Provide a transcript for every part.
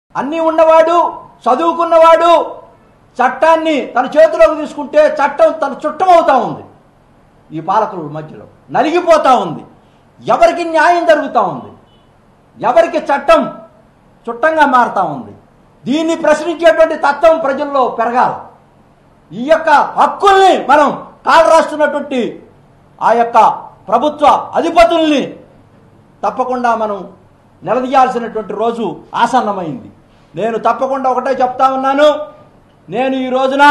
అన్నీ ఉన్నవాడు చదువుకున్నవాడు చట్టాన్ని తన చేతిలోకి తీసుకుంటే చట్టం తన చుట్టం అవుతా ఉంది ఈ పాలకుల మధ్యలో నలిగిపోతా ఉంది ఎవరికి న్యాయం జరుగుతూ ఉంది ఎవరికి చట్టం చుట్టంగా మారుతా ఉంది దీన్ని ప్రశ్నించేటువంటి తత్వం ప్రజల్లో పెరగాలి ఈ యొక్క హక్కుల్ని మనం కాలు రాస్తున్నటువంటి ఆ యొక్క ప్రభుత్వ అధిపతుల్ని తప్పకుండా మనం నిలదీయాల్సినటువంటి రోజు ఆసన్నమైంది నేను తప్పకుండా ఒకటే చెప్తా ఉన్నాను నేను ఈ రోజున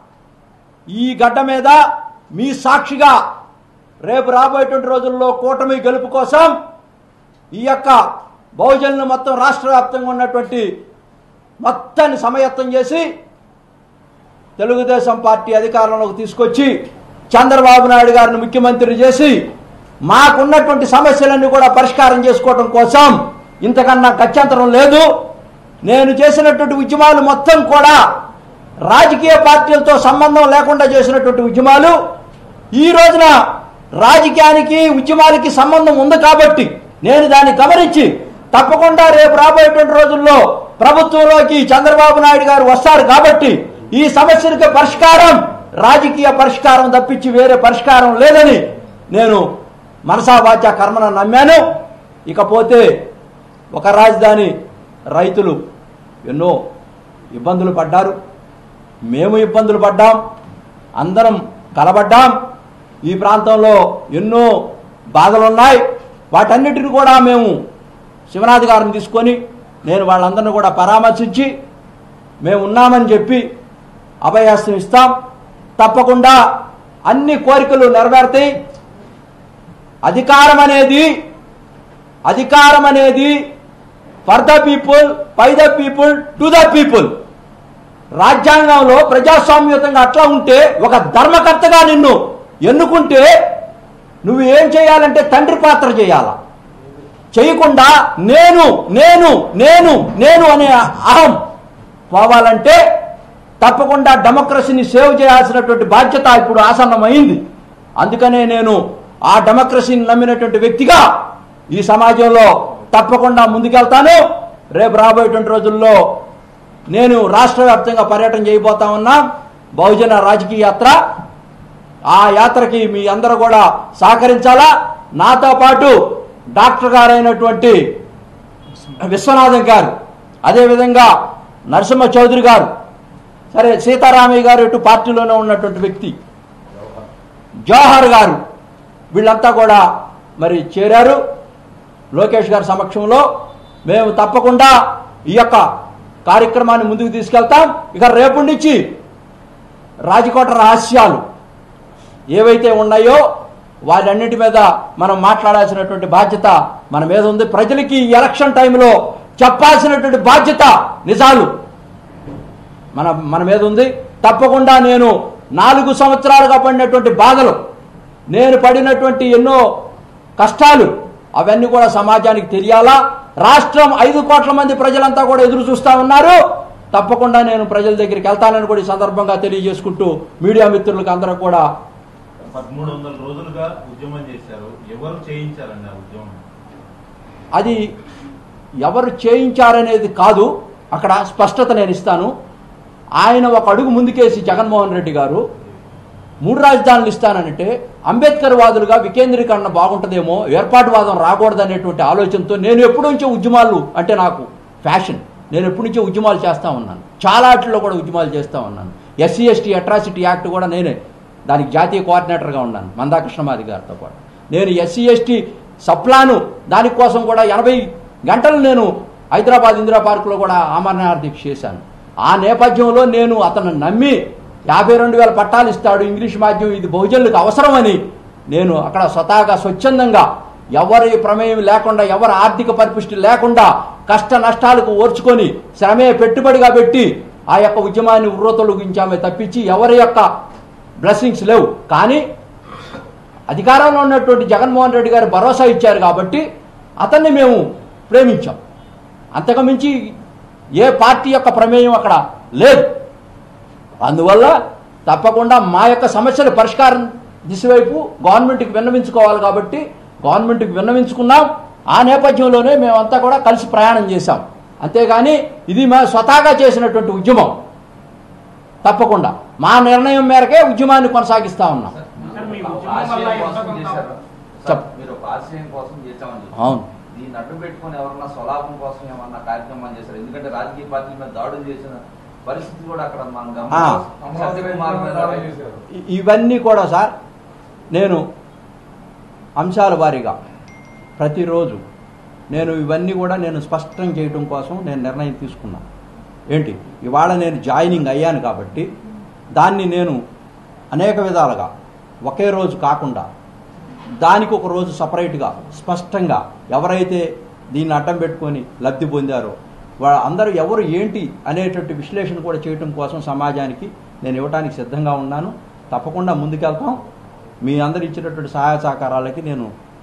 ఈ గడ్డ మీద మీ సాక్షిగా రేపు రాబోయేటువంటి రోజుల్లో కూటమి గెలుపు కోసం ఈ యొక్క బహుజనులు మొత్తం రాష్ట్ర వ్యాప్తంగా ఉన్నటువంటి మొత్తాన్ని సమయత్తం చేసి తెలుగుదేశం పార్టీ అధికారంలోకి తీసుకొచ్చి చంద్రబాబు నాయుడు గారిని ముఖ్యమంత్రి చేసి మాకున్నటువంటి సమస్యలన్నీ కూడా పరిష్కారం చేసుకోవడం కోసం ఇంతకన్నా గత్యంతరం లేదు నేను చేసినటువంటి ఉద్యమాలు మొత్తం కూడా రాజకీయ పార్టీలతో సంబంధం లేకుండా చేసినటువంటి ఉద్యమాలు ఈ రోజున రాజకీయానికి ఉద్యమాలకి సంబంధం ఉంది కాబట్టి నేను దాన్ని గమనించి తప్పకుండా రేపు రాబోయేటువంటి రోజుల్లో ప్రభుత్వంలోకి చంద్రబాబు నాయుడు గారు వస్తారు కాబట్టి ఈ సమస్యలకు పరిష్కారం రాజకీయ పరిష్కారం తప్పించి వేరే పరిష్కారం లేదని నేను మనసా వాచ కర్మన నమ్మాను ఇకపోతే ఒక రాజధాని రైతులు ఎన్నో ఇబ్బందులు పడ్డారు మేము ఇబ్బందులు పడ్డాం అందరం కలబడ్డాం ఈ ప్రాంతంలో ఎన్నో బాధలున్నాయి వాటన్నిటిని కూడా మేము శివనాథ్ గారిని తీసుకొని నేను వాళ్ళందరినీ కూడా పరామర్శించి మేము ఉన్నామని చెప్పి అభయాస్తం ఇస్తాం తప్పకుండా అన్ని కోరికలు నెరవేరుతాయి అధికారం అనేది అధికారం అనేది for the people by the people to the people రాజ్యాంగంలో ప్రజాస్వామ్యతంగా అట్లా ఉంటే ఒక ధర్మకర్తగా నిన్ను ఎన్నుకుంటే నువ్వు ఏం చేయాలంటే తండ్రి పాత్ర చేయాల చేయకుండా నేను నేను నేను నేను అనే అహం పోవాలంటే తప్పకుండా డెమోక్రసీని సేవ్ చేయాల్సినటువంటి బాధ్యత ఇప్పుడు ఆసన్నమైంది అందుకనే నేను ఆ డెమోక్రసీని నమ్మినటువంటి వ్యక్తిగా ఈ సమాజంలో తప్పకుండా ముందుకెళ్తాను రేపు రాబోయేటువంటి రోజుల్లో నేను రాష్ట్ర వ్యాప్తంగా పర్యటన చేయబోతా ఉన్నా బహుజన రాజకీయ యాత్ర ఆ యాత్రకి మీ అందరూ కూడా సహకరించాలా నాతో పాటు డాక్టర్ గారైనటువంటి విశ్వనాథం గారు అదేవిధంగా నరసింహ చౌదరి గారు సరే సీతారామయ్య గారు ఇటు పార్టీలోనే ఉన్నటువంటి వ్యక్తి జవహర్ గారు వీళ్ళంతా కూడా మరి చేరారు లోకేష్ గారి సమక్షంలో మేము తప్పకుండా ఈ యొక్క కార్యక్రమాన్ని ముందుకు తీసుకెళ్తాం ఇక రేపు నుంచి రాజకోట రహస్యాలు ఏవైతే ఉన్నాయో వాటన్నిటి మీద మనం మాట్లాడాల్సినటువంటి బాధ్యత మన మీద ఉంది ప్రజలకి ఈ ఎలక్షన్ టైంలో చెప్పాల్సినటువంటి బాధ్యత నిజాలు మన మన మీద ఉంది తప్పకుండా నేను నాలుగు సంవత్సరాలుగా పడినటువంటి బాధలు నేను పడినటువంటి ఎన్నో కష్టాలు అవన్నీ కూడా సమాజానికి తెలియాలా రాష్ట్రం ఐదు కోట్ల మంది ప్రజలంతా కూడా ఎదురు చూస్తా ఉన్నారు తప్పకుండా నేను ప్రజల దగ్గరికి వెళ్తానని కూడా ఈ సందర్భంగా తెలియజేసుకుంటూ మీడియా మిత్రులకు అందరూ కూడా పదమూడు వందల రోజులుగా ఉద్యమం చేశారు ఎవరు చేయించారండి ఆ ఉద్యమం అది ఎవరు చేయించారనేది కాదు అక్కడ స్పష్టత నేను ఇస్తాను ఆయన ఒక అడుగు ముందుకేసి జగన్మోహన్ రెడ్డి గారు మూడు రాజధానులు ఇస్తానంటే అంబేద్కర్ వాదులుగా వికేంద్రీకరణ బాగుంటుందేమో ఏర్పాటువాదం రాకూడదనేటువంటి ఆలోచనతో నేను ఎప్పటి నుంచో ఉద్యమాలు అంటే నాకు ఫ్యాషన్ నేను ఎప్పటి నుంచో ఉద్యమాలు చేస్తూ ఉన్నాను చాలా వాటిల్లో కూడా ఉద్యమాలు చేస్తూ ఉన్నాను ఎస్సీ ఎస్టీ అట్రాసిటీ యాక్ట్ కూడా నేనే దానికి జాతీయ కోఆర్డినేటర్గా ఉన్నాను మందాకృష్ణమాది గారితో పాటు నేను ఎస్సీ ఎస్టీ సప్లాను దానికోసం కూడా ఎనభై గంటలు నేను హైదరాబాద్ ఇందిరా పార్కులో కూడా ఆమరణ దీక్ష చేశాను ఆ నేపథ్యంలో నేను అతను నమ్మి యాభై రెండు వేల పట్టాలు ఇస్తాడు ఇంగ్లీష్ మాధ్యమం ఇది బహుజనులకు అవసరమని నేను అక్కడ స్వతహాగా స్వచ్ఛందంగా ఎవరి ప్రమేయం లేకుండా ఎవరి ఆర్థిక పరిపుష్టి లేకుండా కష్ట నష్టాలకు ఓర్చుకొని శ్రమే పెట్టుబడిగా పెట్టి ఆ యొక్క ఉద్యమాన్ని ఉర్రతొలగించామే తప్పించి ఎవరి యొక్క బ్లెస్సింగ్స్ లేవు కానీ అధికారంలో ఉన్నటువంటి జగన్మోహన్ రెడ్డి గారు భరోసా ఇచ్చారు కాబట్టి అతన్ని మేము ప్రేమించాం అంతకుమించి ఏ పార్టీ యొక్క ప్రమేయం అక్కడ లేదు అందువల్ల తప్పకుండా మా యొక్క సమస్యల పరిష్కారం దిశవైపు గవర్నమెంట్కి విన్నవించుకోవాలి కాబట్టి గవర్నమెంట్కి విన్నవించుకున్నాం ఆ నేపథ్యంలోనే మేమంతా కూడా కలిసి ప్రయాణం చేశాం అంతేగాని ఇది మా స్వతహాగా చేసినటువంటి ఉద్యమం తప్పకుండా మా నిర్ణయం మేరకే ఉద్యమాన్ని కొనసాగిస్తా ఉన్నాం సార్, మీ ఒక ఉద్యమం వల్ల ఆశయం ఎంత కోసం కొంత- చేశారు. చెప్పు. సార్, మీరు ఒక ఆశయం కోసం చేశామని చెప్పారు. అవును దీన్ని అడ్డు పెట్టుకొని ఎవరన్నా స్వలాభం కోసం ఏమన్నా కార్యక్రమాలు చేశారు ఎందుకంటే రాజకీయ పార్టీల మీద దాడులు చేసిన పరిస్థితి కూడా అక్కడ మనం ఆ. గమనించాం. సత్యకుమార్ మీద ఇ- ఇవన్నీ కూడా సార్ నేను అంశాల వారీగా ప్రతిరోజు నేను ఇవన్నీ కూడా నేను స్పష్టం చేయడం కోసం నేను నిర్ణయం తీసుకున్నా ఏంటి ఇవాళ నేను జాయినింగ్ అయ్యాను కాబట్టి దాన్ని నేను అనేక విధాలుగా ఒకే రోజు కాకుండా దానికి ఒక రోజు సపరేట్గా స్పష్టంగా ఎవరైతే దీన్ని అడ్డం పెట్టుకొని లబ్ధి పొందారో వాళ్ళ అందరూ ఎవరు ఏంటి అనేటువంటి విశ్లేషణ కూడా చేయటం కోసం సమాజానికి నేను ఇవ్వడానికి సిద్ధంగా ఉన్నాను తప్పకుండా ముందుకెళ్తాం మీ అందరు ఇచ్చినటువంటి సహాయ సహకారాలకి నేను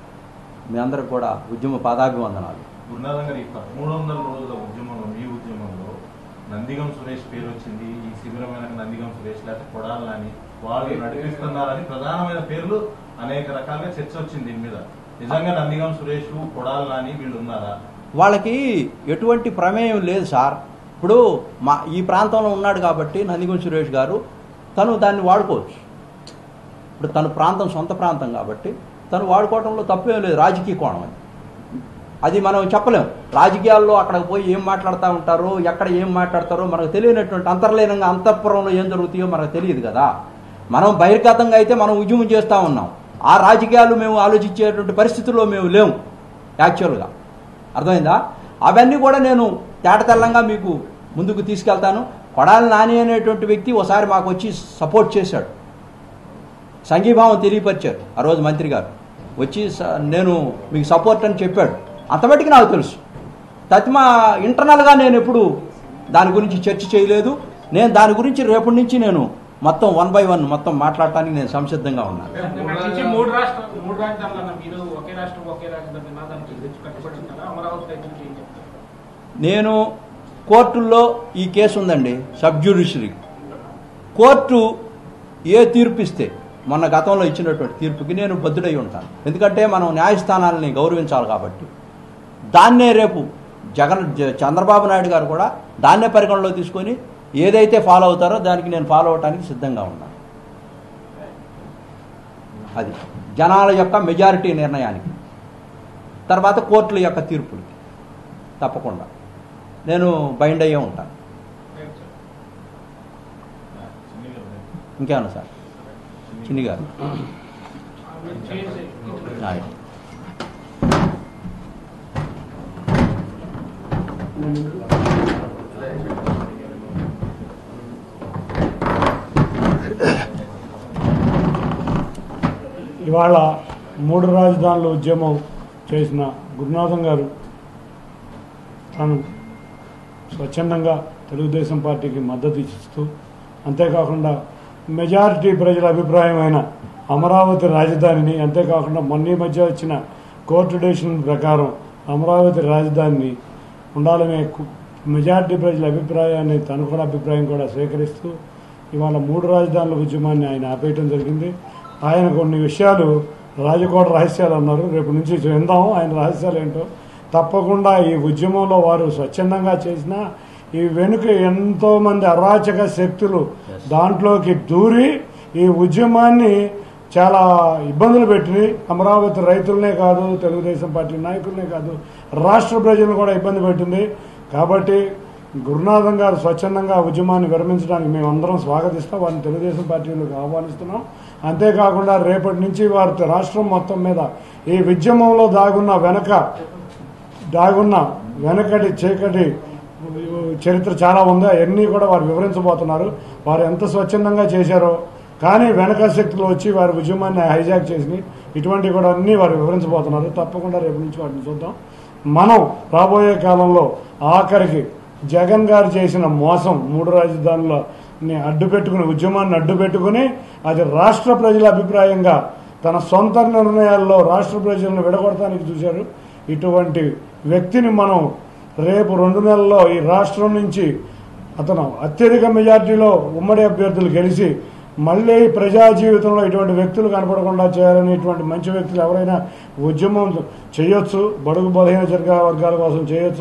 మీ అందరికి కూడా ఉద్యమ పాదాభివందనాలు గురునాథం గారు ఈ పదమూడు వందల రోజుల ఉద్యమంలో మీ ఉద్యమంలో నందిగం సురేష్ పేరు వచ్చింది ఈ శిబిరం వెనక నందిగం సురేష్ లేకపోతే కొడాలని వాళ్ళు నడిపిస్తున్నారని ప్రధానమైన పేర్లు అనేక రకాలుగా చర్చ వచ్చింది దీని మీద నిజంగా నందిగం సురేష్ కొడాలని వీళ్ళు ఉన్నారా వాళ్ళకి ఎటువంటి ప్రమేయం లేదు సార్ ఇప్పుడు మా ఈ ప్రాంతంలో ఉన్నాడు కాబట్టి నందిగుం సురేష్ గారు తను దాన్ని వాడుకోవచ్చు ఇప్పుడు తన ప్రాంతం సొంత ప్రాంతం కాబట్టి తను వాడుకోవడంలో తప్పేం లేదు రాజకీయ కోణం అది అది మనం చెప్పలేం రాజకీయాల్లో అక్కడికి పోయి ఏం మాట్లాడుతూ ఉంటారో ఎక్కడ ఏం మాట్లాడతారో మనకు తెలియనటువంటి అంతర్లీనంగా అంతఃపురంలో ఏం జరుగుతాయో మనకు తెలియదు కదా మనం బహిర్గతంగా అయితే మనం ఉద్యమం చేస్తూ ఉన్నాం ఆ రాజకీయాలు మేము ఆలోచించేటువంటి పరిస్థితుల్లో మేము లేము యాక్చువల్గా అర్థమైందా అవన్నీ కూడా నేను తేటతెల్లంగా మీకు ముందుకు తీసుకెళ్తాను కొడాలి నాని అనేటువంటి వ్యక్తి ఒకసారి మాకు వచ్చి సపోర్ట్ చేశాడు సంఘీభావం తెలియపరిచారు ఆ రోజు మంత్రి గారు వచ్చి స- నేను మీకు సపోర్ట్ అని చెప్పాడు అంతమట్టుకు నాకు తెలుసు తత్మా ఇంటర్నల్గా నేను ఎప్పుడు దాని గురించి చర్చ చేయలేదు నేను దాని గురించి రేపటి నుంచి నేను మొత్తం వన్ బై వన్ మొత్తం మాట్లాడటానికి నేను సంసిద్ధంగా ఉన్నాను నాకు తెలిసి మూడు రాష్ట్రాలు మూడు రాజధానులు అన్న మీరు ఒకే రాష్ట్రం ఒకే రాజధాని నినాదానికి తెచ్చి కట్టుబడి ఉంటారా అమరావతి రైతులకు ఏం చెప్తారు నేను కోర్టుల్లో ఈ కేసు ఉందండి సబ్ జ్యుడిషరీ కోర్టు ఏ తీర్పు ఇస్తే మొన్న గతంలో ఇచ్చినటువంటి తీర్పుకి నేను బద్దుడై ఉంటాను ఎందుకంటే మనం న్యాయస్థానాలని గౌరవించాలి కాబట్టి దాన్నే రేపు జగన్ జ- చంద్రబాబు నాయుడు గారు కూడా దాన్నే పరిగణలో తీసుకొని ఏదైతే ఫాలో అవుతారో దానికి నేను ఫాలో అవడానికి సిద్ధంగా ఉన్నాను అది జనాల యొక్క మెజారిటీ నిర్ణయానికి తర్వాత కోర్టుల యొక్క తీర్పులకి తప్పకుండా నేను బైండ్ అయ్యే ఉంటాను చిన్ని గారు, ఇంకేమన్నా సార్ చిన్ని గారు మీరు చేసి ఆయ్. ఇవాళ మూడు రాజధానుల ఉద్యమం చేసిన గురునాథం గారు తాను స్వచ్ఛందంగా తెలుగుదేశం పార్టీకి మద్దతు ఇస్తూ అంతేకాకుండా మెజారిటీ ప్రజల అభిప్రాయమైన అమరావతి రాజధానిని అంతేకాకుండా మొన్న ఈ మధ్య వచ్చిన కోర్టు డెసిషన్ ప్రకారం అమరావతి రాజధానిని ఉండాలనే కు- మెజారిటీ ప్రజల అభిప్రాయాన్ని తను కూడా అభిప్రాయం కూడా స్వీకరిస్తూ ఇవాళ మూడు రాజధానుల ఉద్యమాన్ని ఆయన ఆపేయటం జరిగింది ఆయన కొన్ని విషయాలు రాజకోట రహస్యాలు అన్నారు రేపు నుంచి విందాం ఆయన రహస్యాలు ఏంటో తప్పకుండా ఈ ఉద్యమంలో వారు స్వచ్ఛందంగా చేసిన ఈ వెనుక ఎంతో మంది అరాచక శక్తులు దాంట్లోకి దూరి ఈ ఉద్యమాన్ని చాలా ఇబ్బందులు పెట్టి అమరావతి రైతులనే కాదు తెలుగుదేశం పార్టీ నాయకులనే కాదు రాష్ట్ర ప్రజలను కూడా ఇబ్బంది పెట్టింది కాబట్టి గురునాథం గారు స్వచ్ఛందంగా ఉద్యమాన్ని విరమించడానికి మేమందరం స్వాగతిస్తాం వారిని తెలుగుదేశం పార్టీలోకి ఆహ్వానిస్తున్నాం అంతేకాకుండా రేపటి నుంచి వారి రాష్ట్రం మొత్తం మీద ఈ ఉద్యమంలో దాగున్న వెనక దాగున్న వెనకటి చీకటి చరిత్ర చాలా ఉంది అవన్నీ కూడా వారు వివరించబోతున్నారు వారు ఎంత స్వచ్ఛందంగా చేశారో కానీ వెనక శక్తులు వచ్చి వారి ఉద్యమాన్ని హైజాక్ చేసి ఇటువంటివి కూడా అన్నీ వారు వివరించబోతున్నారు తప్పకుండా రేపు నుంచి వాటిని చూద్దాం మనం రాబోయే కాలంలో ఆఖరికి జగన్ గారు చేసిన మోసం మూడు రాజధానులని అడ్డు పెట్టుకుని ఉద్యమాన్ని అడ్డు పెట్టుకుని అది రాష్ట్ర ప్రజల అభిప్రాయంగా తన సొంత నిర్ణయాల్లో రాష్ట్ర ప్రజలను విడగొడటానికి చూశారు ఇటువంటి వ్యక్తిని మనం రేపు రెండు నెలల్లో ఈ రాష్ట్రం నుంచి అతను అత్యధిక మెజార్టీలో ఉమ్మడి అభ్యర్థులు గెలిచి మళ్ళీ ప్రజా జీవితంలో ఇటువంటి వ్యక్తులు కనపడకుండా చేయాలని ఇటువంటి మంచి వ్యక్తులు ఎవరైనా ఉద్యమం చేయొచ్చు బడుగు బలహీన వర్గాల వర్గాల కోసం చేయొచ్చు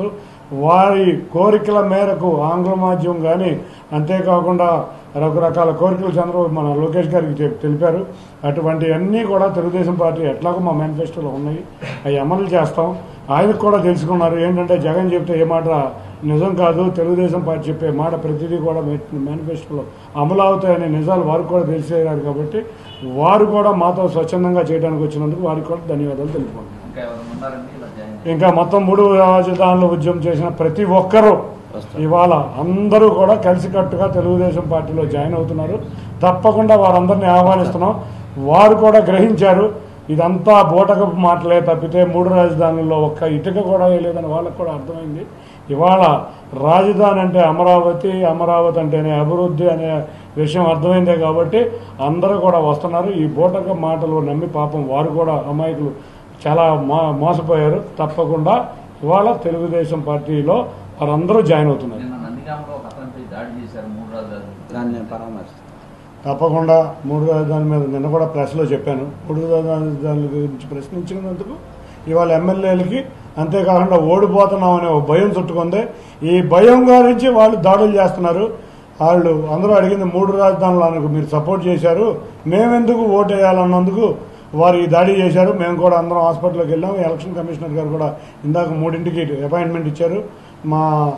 వారి కోరికల మేరకు ఆంగ్ల మాధ్యమం కానీ అంతేకాకుండా రకరకాల కోరికలు చంద్రబాబు మన లోకేష్ గారికి చెప్- తెలిపారు అటువంటివన్నీ కూడా తెలుగుదేశం పార్టీ ఎట్లాగో మా మేనిఫెస్టోలో ఉన్నాయి అవి అమలు చేస్తాం ఆయనకు కూడా తెలుసుకున్నారు ఏంటంటే జగన్ చెప్తే ఏ మాట నిజం కాదు తెలుగుదేశం పార్టీ చెప్పే మాట ప్రతిదీ కూడా మేనిఫెస్టోలో అమలు అవుతాయనే నిజాలు వారికి కూడా తెలిసేయారు కాబట్టి వారు కూడా మాతో స్వచ్ఛందంగా చేయడానికి వచ్చినందుకు వారికి కూడా ధన్యవాదాలు తెలుపుకుంటున్నాం ఇంకా ఎవరైనా ఉన్నారండి ఇలా జాయిన్ చేసి? ఇంకా మొత్తం మూడు రాజధానుల ఉద్యమం చేసిన ప్రతి ఒక్కరూ ఇవాళ అందరూ కూడా కలిసికట్టుగా తెలుగుదేశం పార్టీలో జాయిన్ అవుతున్నారు తప్పకుండా వారందరినీ ఆహ్వానిస్తున్నాం వారు కూడా గ్రహించారు ఇదంతా బూటకపు మాటలే తప్పితే మూడు రాజధానుల్లో ఒక్క ఇటుక కూడా వేయలేదని వాళ్ళకు కూడా అర్థమైంది ఇవాళ రాజధాని అంటే అమరావతి అమరావతి అంటేనే అభివృద్ధి అనే విషయం అర్థమైందే కాబట్టి అందరూ కూడా వస్తున్నారు ఈ బూటక మాటలు నమ్మి పాపం వారు కూడా అమాయకులు చాలా మో మోసపోయారు తప్పకుండా ఇవాళ తెలుగుదేశం పార్టీలో వారందరూ జాయిన్ అవుతున్నారు నిన్న నందిగామలో ఒక అతనిపై దాడి చేశారు మూడు రాజధానులు దాన్ని నేను పరామర్శిస్తాను తప్పకుండా మూడు రాజధానుల మీద నిన్న కూడా ప్రెస్లో చెప్పాను మూడు రాజధానుల గురించి ప్రశ్నించినందుకు ఇవాళ ఎమ్మెల్యేలకి అంతేకాకుండా ఓడిపోతున్నాం అనే ఒక భయం చుట్టుకుంది ఈ భయం గురించి వాళ్ళు దాడులు చేస్తున్నారు వాళ్ళు అందరూ అడిగింది మూడు రాజధానులకు మీరు సపోర్ట్ చేశారు మేమెందుకు ఓటు వేయాలన్నందుకు వారు ఈ దాడి చేశారు మేము కూడా అందరం హాస్పిటల్కి వెళ్ళాం ఎలక్షన్ కమిషనర్ గారు కూడా ఇందాక మూడింటికి అపాయింట్మెంట్ ఇచ్చారు మా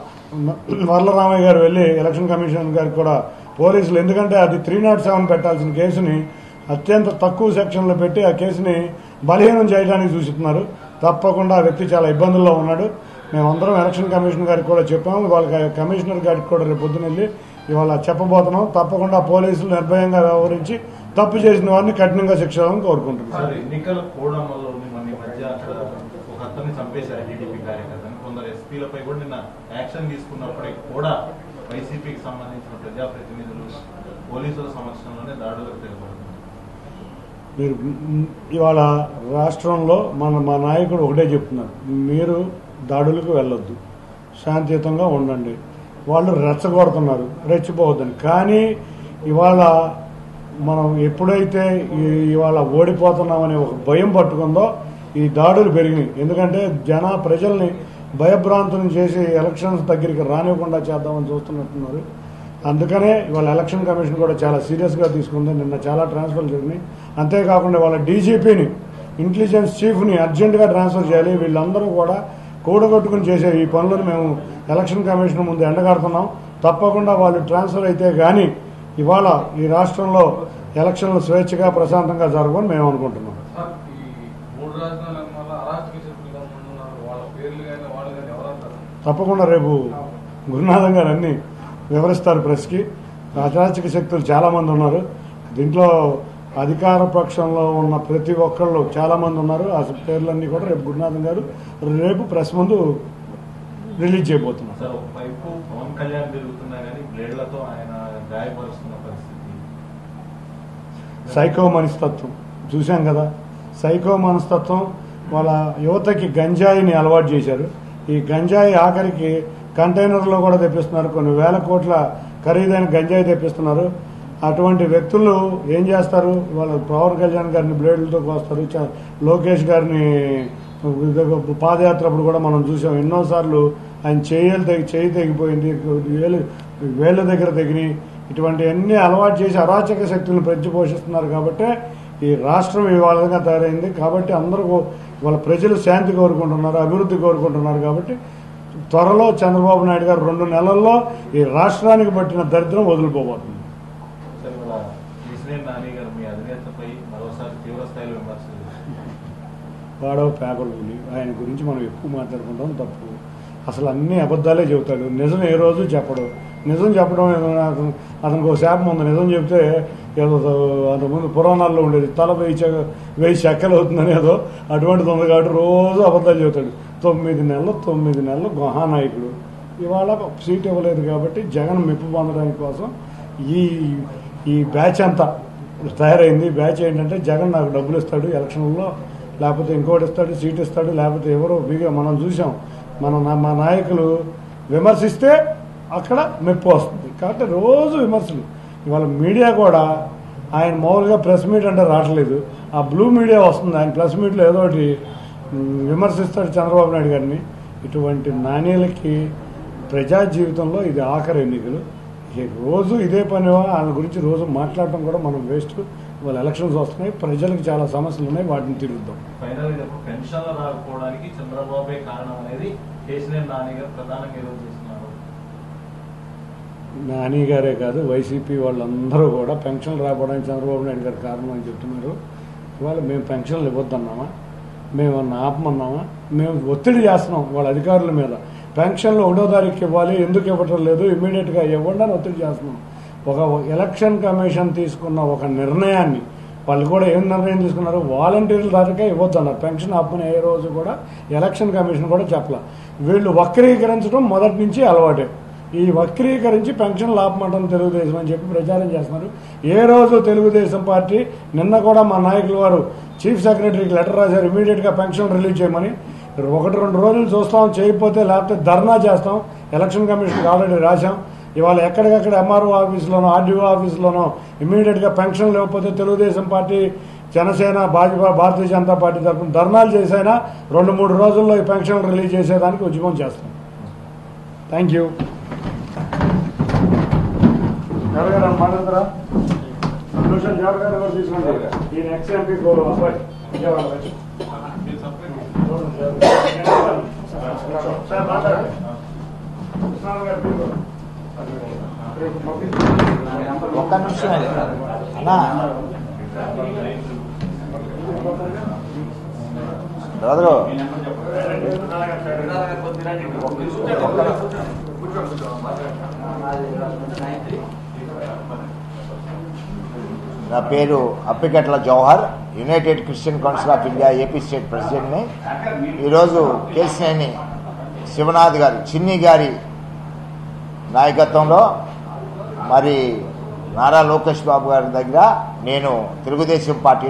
వరలరామయ్య గారు వెళ్ళి ఎలక్షన్ కమిషనర్ గారికి కూడా పోలీసులు ఎందుకంటే అది త్రీ నాట్ సెవెన్ పెట్టాల్సిన కేసుని అత్యంత తక్కువ సెక్షన్లో పెట్టి ఆ కేసుని బలహీనం చేయడానికి చూస్తున్నారు తప్పకుండా ఆ వ్యక్తి చాలా ఇబ్బందుల్లో ఉన్నాడు మేమందరం ఎలక్షన్ కమిషనర్ గారికి కూడా చెప్పాము వాళ్ళకి కమిషనర్ గారికి కూడా రేపు పొద్దున వెళ్ళి ఇవాళ చెప్పబోతున్నాం తప్పకుండా పోలీసులు నిర్భయంగా వ్యవహరించి తప్పు చేసిన వారిని కఠినంగా శిక్షించాలని కోరుకుంటున్నాం సార్ ఎన్నికల కోడ్ అమల్లో మన ఈ మధ్య అక్కడ ఒక అతన్ని చంపేశారు టీడీపీ కార్యకర్తని కొందరు ఎస్పీలపై కూడా నిన్న యాక్షన్ తీసుకున్నప్పటికీ కూడా వైసీపీకి సంబంధించిన ప్రజాప్రతినిధులు పోలీసుల సమక్షంలోనే దాడులకు తెగబడుతున్నారు మీరు మ్, ఇవాళ రాష్ట్రంలో మన మా నాయకుడు ఒకటే చెప్తున్నారు మీరు దాడులకు వెళ్ళొద్దు శాంతియుతంగా ఉండండి వాళ్ళు రెచ్చగొడుతున్నారు రెచ్చిపోవద్దని కానీ ఇవాళ మనం ఎప్పుడైతే ఈ- ఇవాళ ఓడిపోతున్నామనే ఒక భయం పట్టుకుందో ఈ దాడులు పెరిగినాయి ఎందుకంటే జన ప్రజల్ని భయభ్రాంతులను చేసి ఎలక్షన్స్ దగ్గరికి రానివ్వకుండా చేద్దామని చూస్తున్నట్టున్నారు అందుకనే ఇవాళ ఎలక్షన్ కమిషన్ కూడా చాలా సీరియస్గా తీసుకుంది నిన్న చాలా ట్రాన్స్ఫర్లు జరిగినాయి అంతేకాకుండా వాళ్ళ డీజీపీని ఇంటెలిజెన్స్ చీఫ్ని అర్జెంటుగా ట్రాన్స్ఫర్ చేయాలి వీళ్ళందరూ కూడా కూడగొట్టుకుని చేసే ఈ పనులను మేము ఎలక్షన్ కమిషన్ ముందు ఎండగడుతున్నాం తప్పకుండా వాళ్ళు ట్రాన్స్ఫర్ అయితే కానీ ఇవాళ ఈ రాష్ట్రంలో ఎలక్షన్లు స్వేచ్ఛగా ప్రశాంతంగా జరగవని మేము అనుకుంటున్నాం సార్ ఈ మూడు రాజధానుల వల్ల అరాచక శక్తులుగా ఉన్నారు వాళ్ళ పేర్లు కానీ వాళ్ళు కానీ ఎవరంటారు తప్పకుండా రేపు గురునాథం గారు అన్ని వివరిస్తారు ప్రెస్కి అరాచక శక్తులు చాలామంది ఉన్నారు దీంట్లో అధికార పక్షంలో ఉన్న ప్రతి ఒక్కళ్ళు చాలామంది ఉన్నారు ఆ పేర్లన్నీ కూడా రేపు గురునాథం గారు రేపు ప్రెస్ ముందు రిలీజ్ చేయబోతున్నారు సార్ ఒకవైపు పవన్ కళ్యాణ్ తిరుగుతున్నా కానీ బ్లేడ్లతో ఆయన గాయపరుస్తున్న పరిస్థితి సైకో మనస్తత్వం చూశాం కదా సైకో మనస్తత్వం వాళ్ళ యువతకి గంజాయిని అలవాటు చేశారు ఈ గంజాయి ఆఖరికి కంటైనర్లో కూడా తెప్పిస్తున్నారు కొన్ని వేల కోట్ల ఖరీదైన గంజాయి తెప్పిస్తున్నారు అటువంటి వ్యక్తులు ఏం చేస్తారు వాళ్ళ పవన్ కళ్యాణ్ గారిని బ్లేడ్లతో కోస్తారు చ- లోకేష్ గారిని పాదయాత్ర అప్పుడు కూడా మనం చూసాం ఎన్నోసార్లు ఆయన చేయలు తెగి చేయి తెగిపోయింది వేలు వేళ్ళ దగ్గర తెగినాయి ఇటువంటి అన్ని అలవాటు చేసి అరాచక శక్తులను పెంచి పోషిస్తున్నారు కాబట్టి ఈ రాష్ట్రం ఇవాళగా తయారైంది కాబట్టి అందరూ వాళ్ళ ప్రజలు శాంతి కోరుకుంటున్నారు అభివృద్ధి కోరుకుంటున్నారు కాబట్టి త్వరలో చంద్రబాబు నాయుడు గారు రెండు నెలల్లో ఈ రాష్ట్రానికి పట్టిన దరిద్రం వదిలిపోబోతుంది సార్ ఇవాళ కేసీఆర్ నాని గారు మీ అధినేతపై మరోసారి తీవ్ర స్థాయిలో విమర్శలు చేస్తున్నారు. వాడవ పేపర్ పులి ఆయన గురించి మనం ఎక్కువ మాట్లాడుకుంటాం తప్పు అసలు అన్ని అబద్ధాలే చెబుతాడు నిజం ఏ రోజు చెప్పడు నిజం చెప్పడం ఏదో నాకు- అతనికి ఒక శాపం ఉంది నిజం చెప్తే ఏదో అంతకుముందు పురాణాల్లో ఉండేది తల వెయ్యి చెక్క వెయ్యి చెక్కలు అవుతుందని ఏదో అటువంటిది ఉంది కాబట్టి రోజు అబద్ధాలు చెబుతాడు తొమ్మిది నెలలు తొమ్మిది నెలలు మహానాయకుడు ఇవాళ సీట్ ఇవ్వలేదు కాబట్టి జగన్ మెప్పు పొందడానికి కోసం ఈ ఈ బ్యాచ్ అంతా తయారైంది బ్యాచ్ ఏంటంటే జగన్ నాకు డబ్బులు ఇస్తాడు ఎలక్షన్లో లేకపోతే ఇంకోటి ఇస్తాడు సీట్ ఇస్తాడు లేకపోతే ఎవరో బిగా మనం చూసాం మన నా- మా నాయకులు విమర్శిస్తే అక్కడ మెప్పు వస్తుంది కాబట్టి రోజు విమర్శలు ఇవాళ మీడియా కూడా ఆయన మామూలుగా ప్రెస్ మీట్ అంటే రావట్లేదు ఆ బ్లూ మీడియా వస్తుంది ఆయన ప్రెస్ మీట్లో ఏదో ఒకటి ఉమ్, విమర్శిస్తాడు చంద్రబాబు నాయుడు గారిని ఇటువంటి నాణ్యాలకి ప్రజా జీవితంలో ఇది ఆఖరి ఎన్నికలు ఇక రోజు ఇదే పని వాళ్ళ గురించి రోజు మాట్లాడటం కూడా మనం వేస్ట్ వాళ్ళ ఎలక్షన్స్ వస్తున్నాయి ప్రజలకు చాలా సమస్యలు ఉన్నాయి వాటిని తిరుగుతాం ఫైనల్ గా చెప్పు, పెన్షన్లు రాకపోవడానికి చంద్రబాబే కారణం అనేది కేసీఆర్ నాని గారు ప్రధానంగా ఈరోజు చేస్తున్నారు నాని గారే కాదు వైసీపీ వాళ్ళందరూ కూడా పెన్షన్లు రాకపోవడానికి చంద్రబాబు నాయుడు గారు కారణం అని చెప్తున్నారు ఇవాళ మేము పెన్షన్లు ఇవ్వద్దన్నామా మేము ఏమన్నా ఆపమన్నామా మేము ఒత్తిడి చేస్తున్నాం వాళ్ళ అధికారుల మీద పెన్షన్లు ఒకటో తారీఖు ఇవ్వాలి ఎందుకు ఇవ్వటం లేదు ఇమీడియట్గా ఇవ్వండి అని ఒత్తిడి చేస్తున్నాం ఒక ఎలక్షన్ కమిషన్ తీసుకున్న ఒక నిర్ణయాన్ని వాళ్ళు కూడా ఏం నిర్ణయం తీసుకున్నారు వాలంటీర్ల దాకా ఇవ్వద్దన్నారు పెన్షన్ ఆపమని ఏ రోజు కూడా ఎలక్షన్ కమిషన్ కూడా చెప్పలే వీళ్ళు వక్రీకరించడం మొదటి నుంచి అలవాటే ఈ వక్రీకరించి పెన్షన్ లాభమంటం తెలుగుదేశం అని చెప్పి ప్రచారం చేస్తున్నారు ఏ రోజు తెలుగుదేశం పార్టీ నిన్న కూడా మా నాయకులు వారు చీఫ్ సెక్రటరీకి లెటర్ రాశారు ఇమీడియట్గా పెన్షన్ రిలీజ్ చేయమని ఒకటి రెండు రోజులు చూస్తాం చేయకపోతే లేకపోతే ధర్నా చేస్తాం ఎలక్షన్ కమిషన్కి ఆల్రెడీ రాశాం ఇవాళ ఎక్కడికక్కడ ఎంఆర్ఓ ఆఫీసులోనో ఆర్డీఓ ఆఫీసులోనో ఇమీడియట్గా పెన్షన్ లేకపోతే తెలుగుదేశం పార్టీ జనసేన భాజపా భారతీయ జనతా పార్టీ తరఫున ధర్నాలు చేసైనా రెండు మూడు రోజుల్లో ఈ పెన్షన్ రిలీజ్ చేసేదానికి ఉద్యమం చేస్తాం థ్యాంక్ యూ ఎవరికైనా మాట్లాడతారా రెండు నిమిషాలు జవహర్ గారు ఎవరు తీసుకోండి ఈయన ఎక్స్ ఎంపీ అబ్బాయి విజయవాడ వచ్చి. మీరు సపరేట్ సార్ మాట్లాడండి కృష్ణారావు గారు మీరు. రేపు పంపిస్తాను. ఒక్క నిమిషం అన్నా బ్రదరు నా పేరు Appikatla Jawahar united Christian council of India AP state ప్రెసిడెంట్ని ఈరోజు కేసినేని శివనాథ్ గారి చిన్ని గారి నాయకత్వంలో మరి నారా లోకేష్ బాబు గారి దగ్గర నేను తెలుగుదేశం పార్టీ